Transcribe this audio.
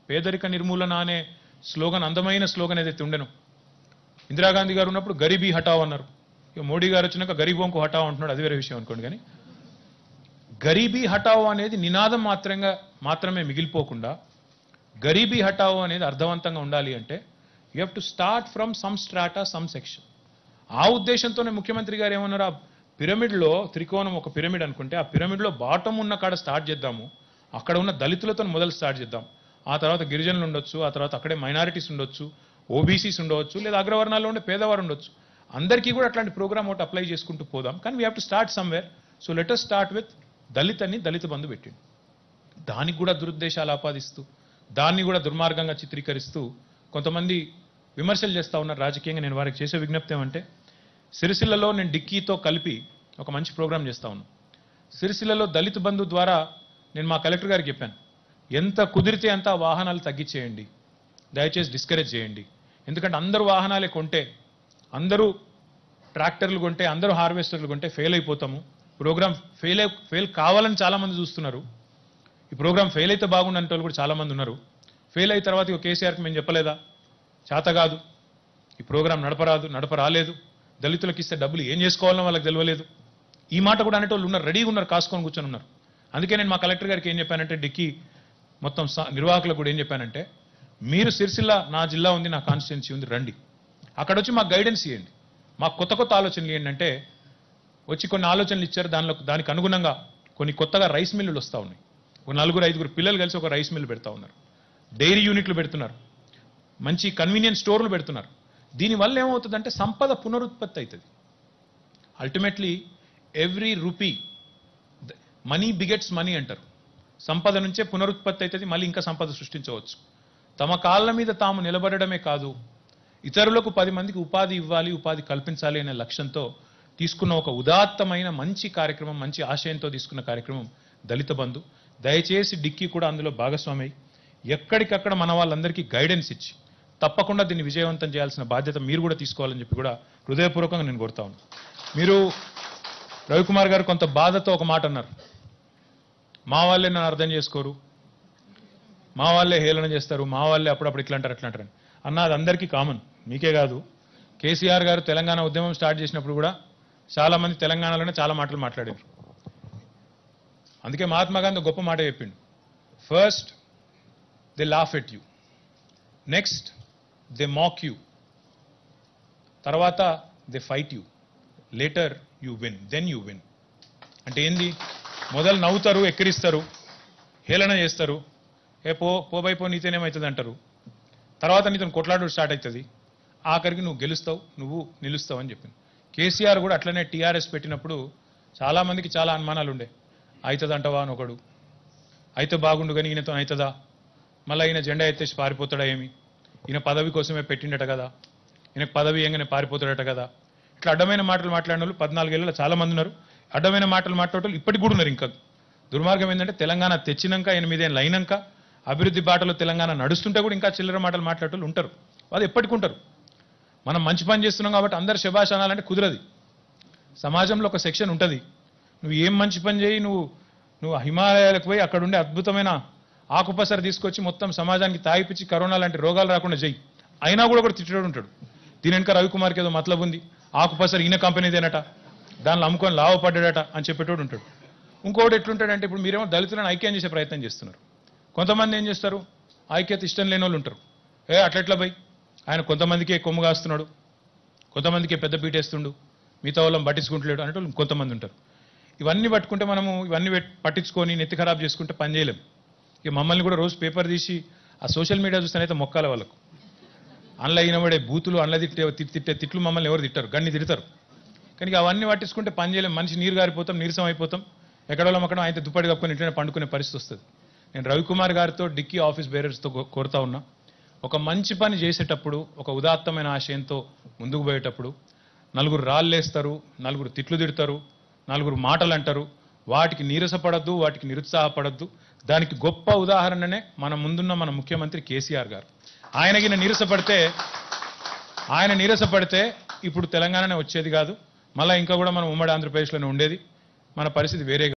పేదరిక నిర్మూలన అనే స్లోగన్ అందమైన స్లోగన్ ఏదైతే ఉండెనో ఇందిరాగాంధీ గారు ఉన్నప్పుడు గరీబీ హటావ్ అన్నారు ఇక మోడీ గారు వచ్చినాక గరీబోంకు హటావ్ అంటున్నాడు అది వేరే విషయం అనుకోండి కానీ గరీబీ హటావ్ అనేది నినాదం మాత్రంగా మాత్రమే మిగిలిపోకుండా గరీబీ హటావ్ అనేది అర్థవంతంగా ఉండాలి అంటే you have to start from some strata some section ఆ ఉద్దేశంతోనే ముఖ్యమంత్రి గారు ఏమన్నారు ఆ పిరమిడ్లో త్రికోణం ఒక పిరమిడ్ అనుకుంటే ఆ పిరమిడ్లో బాటం ఉన్న కాడ స్టార్ట్ చేద్దాము అక్కడ ఉన్న దళితులతో మొదలు స్టార్ట్ చేద్దాం ఆ తర్వాత గిరిజనులు ఉండొచ్చు ఆ తర్వాత అక్కడే మైనారిటీస్ ఉండొచ్చు ఓబీసీస్ ఉండవచ్చు లేదా అగ్రవర్ణాల్లో ఉండే పేదవారు ఉండొచ్చు అందరికీ కూడా అట్లాంటి ప్రోగ్రామ్ ఒకటి అప్లై చేసుకుంటూ పోదాం కానీ we have to start somewhere so let us start with Dalit అని దళిత బంధు పెట్టిండు దానికి కూడా దురుద్దేశాలు ఆపాదిస్తూ దాన్ని కూడా దుర్మార్గంగా చిత్రీకరిస్తూ కొంతమంది విమర్శలు చేస్తా ఉన్నారు రాజకీయంగా నేను వారికి చేసే విజ్ఞప్తి ఏమంటే సిరిసిల్లలో నేను డిక్కీతో కలిపి ఒక మంచి ప్రోగ్రాం చేస్తా ఉన్నాను సిరిసిల్లలో దళిత బంధు ద్వారా నేను మా కలెక్టర్ గారికి చెప్పాను ఎంత కుదిరితే అంత వాహనాలు తగ్గించేయండి దయచేసి డిస్కరేజ్ చేయండి ఎందుకంటే అందరూ వాహనాలే కొంటే అందరూ ట్రాక్టర్లు కొంటే అందరూ హార్వెస్టర్లు కొంటే ఫెయిల్ అయిపోతాము ప్రోగ్రామ్ ఫెయిల్ అయి ఫెయిల్ కావాలని చాలామంది చూస్తున్నారు ఈ ప్రోగ్రామ్ ఫెయిల్ అయితే బాగుండు అంటే వాళ్ళు కూడా చాలామంది ఉన్నారు ఫెయిల్ అయిన తర్వాత ఇక కేసీఆర్కి మేము చెప్పలేదా చేత కాదు ఈ ప్రోగ్రాం నడపరాదు నడపరాలేదు దళితులకు ఇస్తే డబ్బులు ఏం చేసుకోవాలని వాళ్ళకి తెలియలేదు ఈ మాట కూడా అనేటోళ్ళు ఉన్నారు రెడీగా ఉన్నారు కాసుకొని కూర్చొని ఉన్నారు అందుకే నేను మా కలెక్టర్ గారికి ఏం చెప్పానంటే డిక్కీ మొత్తం స- నిర్వాహకులకు కూడా ఏం చెప్పానంటే మీరు సిరిసిల్ల నా జిల్లా ఉంది నా కాన్స్టిట్యున్సీ ఉంది రండి అక్కడ వచ్చి మాకు గైడెన్స్ ఇవ్వండి మాకు కొత్త కొత్త ఆలోచనలు ఏంటంటే వచ్చి కొన్ని ఆలోచనలు ఇచ్చారు దానిలో దానికి అనుగుణంగా కొన్ని కొత్తగా రైస్ మిల్లులు వస్తూ ఉన్నాయి ఒక నలుగురు ఐదుగురు పిల్లలు కలిసి ఒక రైస్ మిల్లు పెడతా ఉన్నారు డైరీ యూనిట్లు పెడుతున్నారు మంచి కన్వీనియన్స్ స్టోర్లు పెడుతున్నారు దీనివల్ల ఏమవుతుందంటే సంపద పునరుత్పత్తి అవుతుంది ultimately every rupee money begets money అంటారు సంపద నుంచే పునరుత్పత్తి అవుతుంది మళ్ళీ ఇంకా సంపద సృష్టించవచ్చు తమ కాళ్ళ మీద తాము నిలబడడమే కాదు ఇతరులకు పది మందికి ఉపాధి ఇవ్వాలి ఉపాధి కల్పించాలి అనే లక్ష్యంతో తీసుకున్న ఒక ఉదాత్తమైన మంచి కార్యక్రమం మంచి ఆశయంతో తీసుకున్న కార్యక్రమం దళిత బంధు దయచేసి డిక్కీ కూడా అందులో భాగస్వామి అయి ఎక్కడికక్కడ మన వాళ్ళందరికీ గైడెన్స్ ఇచ్చి తప్పకుండా దీన్ని విజయవంతం చేయాల్సిన బాధ్యత మీరు కూడా తీసుకోవాలని చెప్పి కూడా హృదయపూర్వకంగా నేను కోరుతా ఉన్నాను మీరు రవికుమార్ గారు కొంత బాధతో ఒక మాట అన్నారు మా వాళ్ళే నన్ను అర్థం చేసుకోరు మా వాళ్ళే హేళన చేస్తారు మా వాళ్ళే అప్పుడప్పుడు ఇట్లా అంటారు అట్లా అంటారు అని. అన్న అది అందరికీ కామన్ మీకే కాదు కేసీఆర్ గారు తెలంగాణ ఉద్యమం స్టార్ట్ చేసినప్పుడు కూడా చాలా మంది తెలంగాణలోనే చాలా మాటలు మాట్లాడారు అందుకే మహాత్మా గాంధీ ఒక గొప్ప మాట చెప్పిండు first they laugh at you next they mock you తర్వాత they fight you later you win then you win అంటే ఏంది మొదలు నవ్వుతారు ఎక్కిరిస్తారు హేళన చేస్తారు ఏ పో పోబై పో నీతేనేమవుతుంది అంటారు తర్వాత నీతో కొట్లాడు స్టార్ట్ అవుతుంది ఆఖరికి నువ్వు గెలుస్తావు నువ్వు నిలుస్తావు అని చెప్పింది కేసీఆర్ కూడా అట్లనే టీఆర్ఎస్ పెట్టినప్పుడు చాలా మందికి చాలా అనుమానాలు ఉండే అవుతుంది అంటవా అని ఒకడు అయితే బాగుండు కానీ ఈయనతో అవుతుందా మళ్ళీ ఈయన జెండా ఎత్తేసి పారిపోతాడా ఏమి ఈయన పదవి కోసమే పెట్టిండట కదా ఈయనకు పదవి ఏంగానే పారిపోతాడట కదా ఇట్లా అడ్డమైన మాటలు మాట్లాడిన వాళ్ళు పద్నాలుగేళ్ళలో చాలా మంది ఉన్నారు అడ్డమైన మాటలు మాట్లాడే వాళ్ళు ఇప్పటికి కూడా ఉన్నారు ఇంకా దుర్మార్గం ఏంటంటే తెలంగాణ తెచ్చినాక ఎనిమిదేళ్ళు అయినాక అభివృద్ధి బాటలో తెలంగాణ నడుస్తుంటే కూడా ఇంకా చిల్లర మాటలు మాట్లాడే వాళ్ళు ఉంటారు వాళ్ళు ఎప్పటికి ఉంటారు మనం మంచి పని చేస్తున్నాం కాబట్టి అందరు శభాష్ అనాలంటే కుదరది సమాజంలో ఒక సెక్షన్ ఉంటుంది నువ్వు ఏం మంచి పని చేయి నువ్వు నువ్వు హిమాలయాలకు పోయి అక్కడ ఉండే అద్భుతమైన ఆకుపసర తీసుకొచ్చి మొత్తం సమాజానికి తాగిపిచ్చి కరోనా లాంటి రోగాలు రాకుండా చెయ్యి అయినా కూడా ఒకటి తిట్టడు ఉంటాడు దీని వెనక రవికుమార్కి ఏదో మతలబు ఉంది ఆకుపసర ఈయన కంపెనీదేనట దానిలో అమ్ముకొని లాభపడ్డాడట అని చెప్పేటోడు ఉంటాడు ఇంకోటి ఎట్లుంటాడంటే ఇప్పుడు మీరేమో దళితులను ఐక్యం చేసే ప్రయత్నం చేస్తున్నారు కొంతమంది ఏం చేస్తారు ఐక్యత ఇష్టం లేని వాళ్ళు ఉంటారు ఏ అట్లెట్లా పోయి ఆయన కొంతమందికే కొమ్ము కాస్తున్నాడు కొంతమందికే పెద్ద పీటేస్తుండు మిగతా వాళ్ళని పట్టించుకుంటలేడు అనేటోళ్ళు కొంతమంది ఉంటారు ఇవన్నీ పట్టుకుంటే మనము ఇవన్నీ పెట్- పట్టించుకొని నెత్తి ఖరాబ్ చేసుకుంటే పని చేయలేం ఇక మమ్మల్ని కూడా రోజు పేపర్ తీసి ఆ సోషల్ మీడియా చూస్తేనైతే మొక్కాల వాళ్ళకు అందులో అయినబడే బూతులు అందులో తిట్టే తిట్- తిట్టే తిట్లు మమ్మల్ని ఎవరు తిట్టారు గన్ని తిడతారు కానీ ఇక అవన్నీ పట్టించుకుంటే పని చేయలేం మనిషి నీరు గారిపోతాం నీరసం అయిపోతాం ఎక్కడో అక్కడ అయితే దుప్పటి కప్పుకొని ఇంట్లోనే పండుకునే పరిస్థితి వస్తుంది నేను రవికుమార్ గారితో డిక్కీ ఆఫీస్ బేరర్స్తో కో- కోరుతా ఉన్నా ఒక మంచి పని చేసేటప్పుడు ఒక ఉదాత్తమైన ఆశయంతో ముందుకు పోయేటప్పుడు నలుగురు రాళ్ళేస్తారు నలుగురు తిట్లు తిడతారు నలుగురు మాటలు అంటారు వాటికి నీరసపడద్దు వాటికి నిరుత్సాహపడద్దు దానికి గొప్ప ఉదాహరణనే మన ముందున్న మన ముఖ్యమంత్రి కేసీఆర్ గారు ఆయనకి నీరసపడితే ఆయన నీరసపడితే ఇప్పుడు తెలంగాణనే వచ్చేది కాదు మళ్ళీ ఇంకా కూడా మనం ఉమ్మడి ఆంధ్రప్రదేశ్లోనే ఉండేది మన పరిస్థితి వేరే